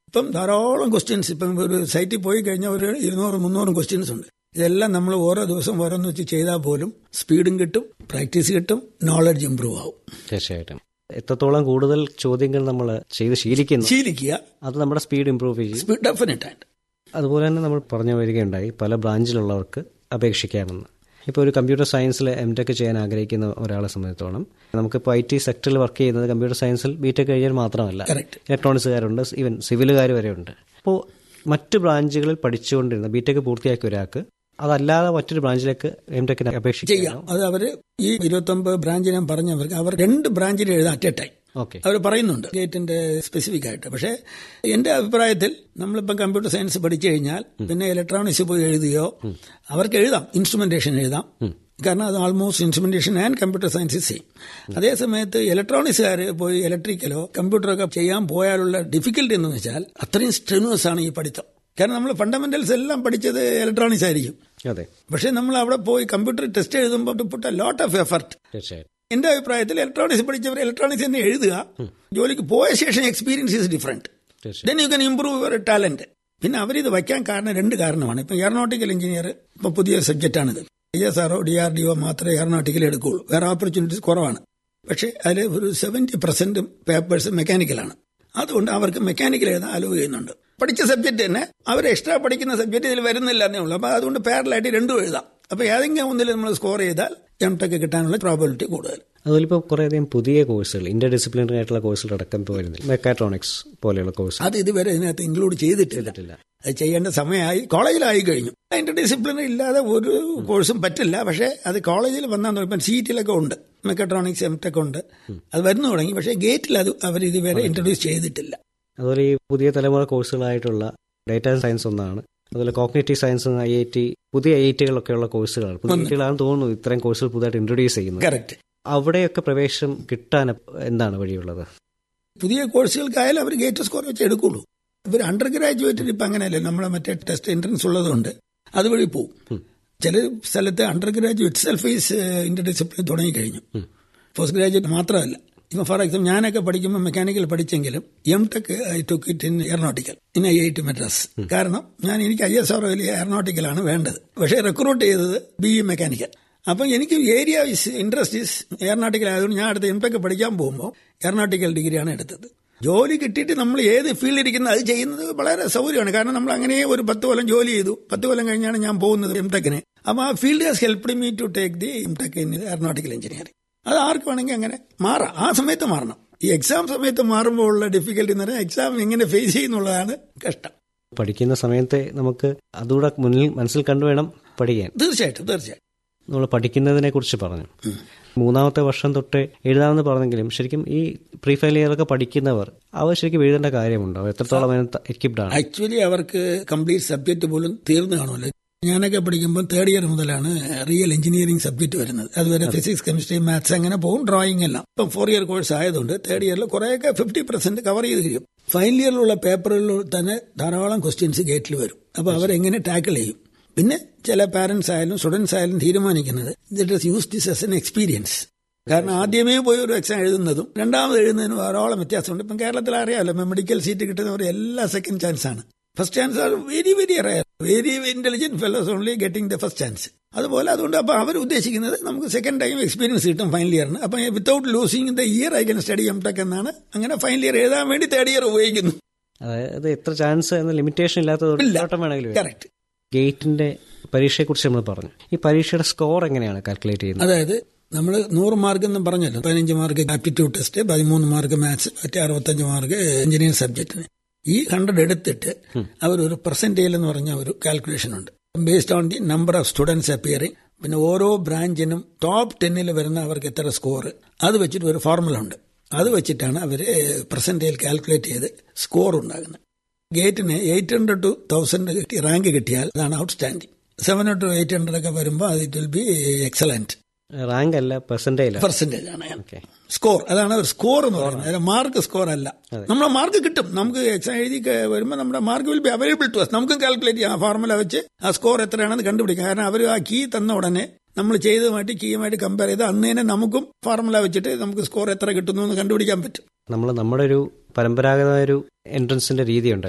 ഇപ്പം ധാരാളം ക്വസ്റ്റ്യൻസ് ഇപ്പം ഒരു സൈറ്റിൽ പോയി കഴിഞ്ഞാൽ ഒരു ഇരുന്നൂറ് മുന്നൂറ് ക്വസ്റ്റ്യൻസ് ഉണ്ട് ഇതെല്ലാം നമ്മൾ ഓരോ ദിവസം ഓരോന്ന് വെച്ച് ചെയ്താൽ പോലും സ്പീഡും കിട്ടും പ്രാക്ടീസ് കിട്ടും നോളജ് ഇമ്പ്രൂവ് ആവും തീർച്ചയായിട്ടും എത്രത്തോളം കൂടുതൽ ചോദ്യങ്ങൾ നമ്മൾ ചെയ്ത് ശീലിക്കുന്നു ശീലിക്കുക അത് നമ്മുടെ സ്പീഡ് ഇമ്പ്രൂവ് ചെയ്യും സ്പീഡ് ഡെഫിനറ്റ് ആയിട്ട് അതുപോലെ തന്നെ നമ്മൾ പറഞ്ഞു വരികയുണ്ടായി പല ബ്രാഞ്ചിലുള്ളവർക്ക് അപേക്ഷിക്കാമെന്ന് ഇപ്പോൾ ഒരു കമ്പ്യൂട്ടർ സയൻസിൽ എം ടെക് ചെയ്യാൻ ആഗ്രഹിക്കുന്ന ഒരാളെ സംബന്ധിച്ചോളം നമുക്കിപ്പോൾ ഐ ടി സെക്ടറിൽ വർക്ക് ചെയ്യുന്നത് കമ്പ്യൂട്ടർ സയൻസിൽ ബി ടെക് കഴിഞ്ഞാൽ മാത്രമല്ല Correct. ഇലക്ട്രോണിക്സുകാരുണ്ട് ഈവൻ സിവിലുകാർ വരെ ഉണ്ട് അപ്പോൾ മറ്റ് ബ്രാഞ്ചുകളിൽ പഠിച്ചുകൊണ്ടിരുന്ന ബി ടെക് പൂർത്തിയാക്കിയ ഒരാൾക്ക് അതല്ലാതെ മറ്റൊരു ബ്രാഞ്ചിലേക്ക് എം ടെക്കിന് അപേക്ഷിക്കാം ചെയ്യാം അത് അവര് ഈ ഇരുപത്തൊമ്പത് ബ്രാഞ്ച് ഞാൻ പറഞ്ഞവർക്ക് അവർ രണ്ട് ബ്രാഞ്ചിൽ എഴുതാം അറ്റ് എ ടൈം ഓക്കെ അവർ പറയുന്നുണ്ട് ഗേറ്റിന്റെ സ്പെസിഫിക് ആയിട്ട് പക്ഷേ എന്റെ അഭിപ്രായത്തിൽ നമ്മളിപ്പം കമ്പ്യൂട്ടർ സയൻസ് പഠിച്ചു കഴിഞ്ഞാൽ പിന്നെ ഇലക്ട്രോണിക്സ് പോയി എഴുതിയോ അവർക്ക് എഴുതാം ഇൻസ്ട്രുമെന്റേഷൻ എഴുതാം കാരണം അത് almost instrumentation and computer science same അതേ സമയത്ത് ഇലക്ട്രോണിക്സുകാർ പോയി ഇലക്ട്രിക്കലോ കമ്പ്യൂട്ടറൊക്കെ ചെയ്യാൻ പോയാലുള്ള ഡിഫിക്കൽട്ടി എന്ന് വെച്ചാൽ അത്രയും സ്ട്രെനുവസ് ആണ് ഈ പഠിത്തം കാരണം നമ്മൾ ഫണ്ടമെന്റൽസ് എല്ലാം പഠിച്ചത് ഇലക്ട്രോണിക്സ് ആയിരിക്കും അതെ പക്ഷേ നമ്മൾ അവിടെ പോയി കമ്പ്യൂട്ടർ ടെസ്റ്റ് എഴുതുമ്പോൾ പുട്ട ലോട്ട് ഓഫ് എഫർട്ട് തീർച്ചയായിട്ടും എന്റെ അഭിപ്രായത്തിൽ ഇലക്ട്രോണിക്സ് പഠിച്ചവർ ഇലക്ട്രോണിക്സ് തന്നെ എഴുതുക ജോലിക്ക് പോയ ശേഷം എക്സ്പീരിയൻസ് ഇസ് ഡിഫറെന്റ് തീർച്ചയായും then you can improve your talent പിന്നെ അവരിത് വയ്ക്കാൻ കാരണം രണ്ട് കാരണമാണ് ഇപ്പൊ എയറോനോട്ടിക്കൽ എഞ്ചിനീയർ ഇപ്പൊ പുതിയ സബ്ജക്റ്റാണിത് I S R O D R D O മാത്രമേ എയറോനോട്ടിക്കൽ എടുക്കുകയുള്ളൂ വേറെ ഓപ്പർച്യൂണിറ്റീസ് കുറവാണ് പക്ഷേ അതിൽ ഒരു സെവന്റി പെർസെന്റ് പേപ്പേഴ്സ് മെക്കാനിക്കലാണ് അതുകൊണ്ട് അവർക്ക് മെക്കാനിക്കൽ എഴുതാൻ അലോ ചെയ്യുന്നുണ്ട് പഠിച്ച സബ്ജക്ട് തന്നെ അവർ എക്സ്ട്രാ പഠിക്കുന്ന സബ്ജക്ട് ഇതിൽ വരുന്നില്ല എന്നേ ഉള്ളൂ അപ്പൊ അതുകൊണ്ട് പാരലായിട്ട് രണ്ടും എഴുതാം അപ്പൊ ഏതെങ്കിലും ഒന്നിൽ നമ്മൾ സ്കോർ ചെയ്താൽ എം ടെക് കിട്ടാനുള്ള പ്രോബിലിറ്റി കൂടുതൽ അതുപോലെ ഇപ്പോൾ കുറേയധികം പുതിയ കോഴ്സുകൾ ഇന്റർ ഡിസിപ്ലിനറി ആയിട്ടുള്ള കോഴ്സുകൾ അടക്കം ഇപ്പോൾ വരുന്നില്ല മെക്കാട്രോണിക്സ് പോലെയുള്ള കോഴ്സ് അത് ഇതുവരെ ഇതിനകത്ത് ഇൻക്ലൂഡ് ചെയ്തിട്ടില്ല അത് ചെയ്യേണ്ട സമയമായി കോളേജിലായി കഴിഞ്ഞു അതിന്റെ ഡിസിപ്ലിൻ ഇല്ലാതെ ഒരു കോഴ്സും പറ്റില്ല പക്ഷേ അത് കോളേജിൽ വന്നാൽ ഇപ്പം സീറ്റിലൊക്കെ ഉണ്ട് മെക്കട്രോണിക്സ് എം ടെക് ഉണ്ട് അത് വരുന്നു തുടങ്ങി പക്ഷേ ഗേറ്റിൽ അത് അവർ ഇതുവരെ ഇൻട്രൊഡ്യൂസ് ചെയ്തിട്ടില്ല അതുപോലെ ഈ പുതിയ തലമുറ കോഴ്സുകളായിട്ടുള്ള ഡേറ്റാ സയൻസ് ഒന്നാണ് അതുപോലെ cognitive science I I T പുതിയ ഐ ഐ ടികളൊക്കെയുള്ള കോഴ്സുകളാണ് പുതിയ ഐ ടികളാണെന്ന് തോന്നുന്നു ഇത്രയും കോഴ്സുകൾ പുതുതായിട്ട് ഇൻട്രൊഡ്യൂസ് ചെയ്യുന്നത് കറക്റ്റ് അവിടെയൊക്കെ പ്രവേശനം കിട്ടാൻ എന്താണ് വഴിയുള്ളത് പുതിയ കോഴ്സുകൾക്കായാലും അവർ ഗേറ്റ് സ്കോർ വെച്ച് എടുക്കുള്ളൂ ഇവർ അണ്ടർ ഗ്രാജുവേറ്റ് ഇപ്പം അങ്ങനെയല്ലേ നമ്മളെ മറ്റേ ടെസ്റ്റ് എൻട്രൻസ് ഉള്ളതുകൊണ്ട് അതുവഴി പോവും ചില സ്ഥലത്ത് under graduate self fees inter discipline തുടങ്ങിക്കഴിഞ്ഞു പോസ്റ്റ് ഗ്രാജുവേറ്റ് മാത്രമല്ല ഇപ്പം ഫോർ എക്സാമ്പിൾ ഞാനൊക്കെ പഠിക്കുമ്പോൾ മെക്കാനിക്കൽ പഠിച്ചെങ്കിലും M tech I took it in aeronautical in I I T Madras കാരണം ഞാൻ എനിക്ക് ഐ എസ് ആർ എയറോനോട്ടിക്കലാണ് വേണ്ടത് പക്ഷേ റിക്രൂട്ട് ചെയ്തത് ബി ഇ മെക്കാനിക്കൽ അപ്പം എനിക്ക് ഏരിയ ഇൻട്രസ്റ്റ് ഈസ് എയറോനോട്ടിക്കൽ ആയതുകൊണ്ട് ഞാൻ അടുത്ത എം ടെക് പഠിക്കാൻ പോകുമ്പോൾ എയറോനോട്ടിക്കൽ ഡിഗ്രിയാണ് എടുത്തത് ജോലി കിട്ടിയിട്ട് നമ്മൾ ഏത് ഫീൽഡിൽ ഇരിക്കുന്ന അത് ചെയ്യുന്നത് വളരെ സൗകര്യമാണ് കാരണം നമ്മൾ അങ്ങനെ ഒരു പത്ത് കൊല്ലം ജോലി ചെയ്തു പത്ത് കൊല്ലം കഴിഞ്ഞാണ് ഞാൻ പോകുന്നത് എം ടെക്കിന് അപ്പോൾ ആ field has help me to take the M tech in aeronautical engineering അത് ആർക്ക് വേണമെങ്കിൽ അങ്ങനെ മാറാം ആ സമയത്ത് മാറണം ഈ എക്സാം സമയത്ത് മാറുമ്പോൾ ഉള്ള ഡിഫിക്കൽട്ടി എന്ന് പറഞ്ഞാൽ എക്സാം എങ്ങനെ ഫേസ് ചെയ്യുന്നുള്ളതാണ് കഷ്ടം പഠിക്കുന്ന സമയത്തെ നമുക്ക് അതുകൂടെ മുന്നിൽ മനസ്സിൽ കണ്ടു വേണം പഠിക്കാൻ തീർച്ചയായിട്ടും തീർച്ചയായിട്ടും നമ്മൾ പഠിക്കുന്നതിനെ കുറിച്ച് പറഞ്ഞു മൂന്നാമത്തെ വർഷം തൊട്ട് എഴുതാമെന്ന് പറഞ്ഞെങ്കിലും ശരിക്കും ഈ പ്രീ ഫൈനൽ ഇയറൊക്കെ പഠിക്കുന്നവർ അവർ ശരിക്കും എഴുതേണ്ട കാര്യമുണ്ടോ അവർ എത്രത്തോളം എക്യുപ്ഡ് ആണ് ആക്ച്വലി അവർക്ക് കംപ്ലീറ്റ് സബ്ജക്ട് പോലും തീർന്നു കാണുമല്ലോ ഞാനൊക്കെ പഠിക്കുമ്പോൾ തേർഡ് ഇയർ മുതലാണ് റിയൽ എഞ്ചിനീയറിംഗ് സബ്ജക്ട് വരുന്നത് അതുവരെ ഫിസിക്സ് കെമിസ്ട്രി മാത്സ് അങ്ങനെ പോകും ഡ്രോയിങ് എല്ലാം ഇപ്പം ഫോർ ഇയർ കോഴ്സ് ആയതുകൊണ്ട് തേർഡ് ഇയറിൽ കുറേയൊക്കെ ഫിഫ്റ്റി പെർസെന്റ് കവർ ചെയ്ത് കഴിയും ഫൈനൽ ഇയറിലുള്ള പേപ്പറുകളിൽ തന്നെ ധാരാളം ക്വസ്റ്റ്യൻസ് ഗേറ്റിൽ വരും അപ്പോൾ അവരെങ്ങനെ ടാക്കിൾ ചെയ്യും പിന്നെ ചില പാരന്റ്സ് ആയാലും സ്റ്റുഡൻസ് ആയാലും തീരുമാനിക്കുന്നത് that is use this S N experience കാരണം ആദ്യമേ പോയി ഒരു എക്സാം എഴുതുന്നതും രണ്ടാമത് എഴുതുന്നതിനും ധാരാളം വ്യത്യാസമുണ്ട് ഇപ്പം കേരളത്തിൽ അറിയാമല്ലോ മെഡിക്കൽ സീറ്റ് കിട്ടുന്നവർ എല്ലാ സെക്കൻഡ് ചാൻസ് ആണ് first chance are very very rare very intelligent fellows only getting the first chance അതുപോലെ അതുകൊണ്ട് അപ്പൊ അവർ ഉദ്ദേശിക്കുന്നത് നമുക്ക് സെക്കൻഡ് ടൈം എക്സ്പീരിയൻസ് കിട്ടും ഫൈനൽ ഇയറിന് അപ്പൊ without losing the year I can study M tech എന്നാണ് അങ്ങനെ ഫൈനൽ ഇയർ എഴുതാൻ വേണ്ടി തേർഡ് ഇയർ ഉപയോഗിക്കുന്നു അതായത് എത്ര ചാൻസ് എന്ന ലിമിറ്റേഷൻ ഇല്ലാത്തതുകൊണ്ട് ഓട്ടം വേണമെങ്കിലും കറക്റ്റ് ഗേറ്റിന്റെ പരീക്ഷയെക്കുറിച്ച് നമ്മൾ പറഞ്ഞു ഈ പരീക്ഷയുടെ സ്കോർ എങ്ങനെയാണ് കാൽക്കുലേറ്റ് ചെയ്യുന്നത് അതായത് നമ്മൾ നൂറ് മാർക്ക് എന്ന് പറഞ്ഞല്ലോ പതിനഞ്ച് മാർക്ക് ആപ്റ്റിറ്റ്യൂഡ് ടെസ്റ്റ് പതിമൂന്ന് മാർക്ക് മാത്സ് മറ്റേ അറുപത്തഞ്ച് മാർക്ക് എഞ്ചിനീയറിംഗ് സബ്ജക്റ്റിന് ഈ ഹൺഡ്രഡ് എടുത്തിട്ട് അവർ ഒരു പെർസെന്റേജ് എന്ന് പറഞ്ഞ ഒരു കാൽക്കുലേഷൻ ഉണ്ട് based on the number of students appearing പിന്നെ ഓരോ ബ്രാഞ്ചിനും ടോപ്പ് ടെന്നിൽ വരുന്ന അവർക്ക് എത്ര സ്കോർ അത് വെച്ചിട്ട് ഒരു ഫോർമുല ഉണ്ട് അത് വെച്ചിട്ടാണ് അവർ പെർസെന്റേജ് കാൽക്കുലേറ്റ് ചെയ്ത് സ്കോർ ഉണ്ടാകുന്നത് ഗേറ്റിന് eight hundred to thousand rank കിട്ടിയാൽ അതാണ് outstanding seven to eight hundred ഒക്കെ വരുമ്പോൾ അത് it will be excellent rank അല്ല പെർസെന്റേജ് പെർസെന്റേജ് ആണ് സ്കോർ അതാണ് ഒരു സ്കോർ എന്ന് പറയുന്നത് മാർക്ക് സ്കോർ അല്ല നമ്മളെ മാർക്ക് കിട്ടും നമുക്ക് എക്സാം എഴുതി വരുമ്പോൾ നമ്മുടെ mark will be available to us നമുക്കും കാൽക്കുലേറ്റ് ചെയ്യാം ആ ഫോർമുല വെച്ച് ആ സ്കോർ എത്രയാണെന്ന് കണ്ടുപിടിക്കാം കാരണം അവർ ആ കീ തന്ന ഉടനെ നമ്മൾ ചെയ്തതുമായിട്ട് കീയുമായിട്ട് കമ്പയർ ചെയ്ത് അന്ന് തന്നെ നമുക്കും ഫോർമുല വെച്ചിട്ട് നമുക്ക് സ്കോർ എത്ര കിട്ടുന്നു എന്ന് കണ്ടുപിടിക്കാൻ പറ്റും നമ്മൾ നമ്മുടെ ഒരു പരമ്പരാഗതമായ ഒരു എൻട്രൻസിന്റെ രീതിയുണ്ട്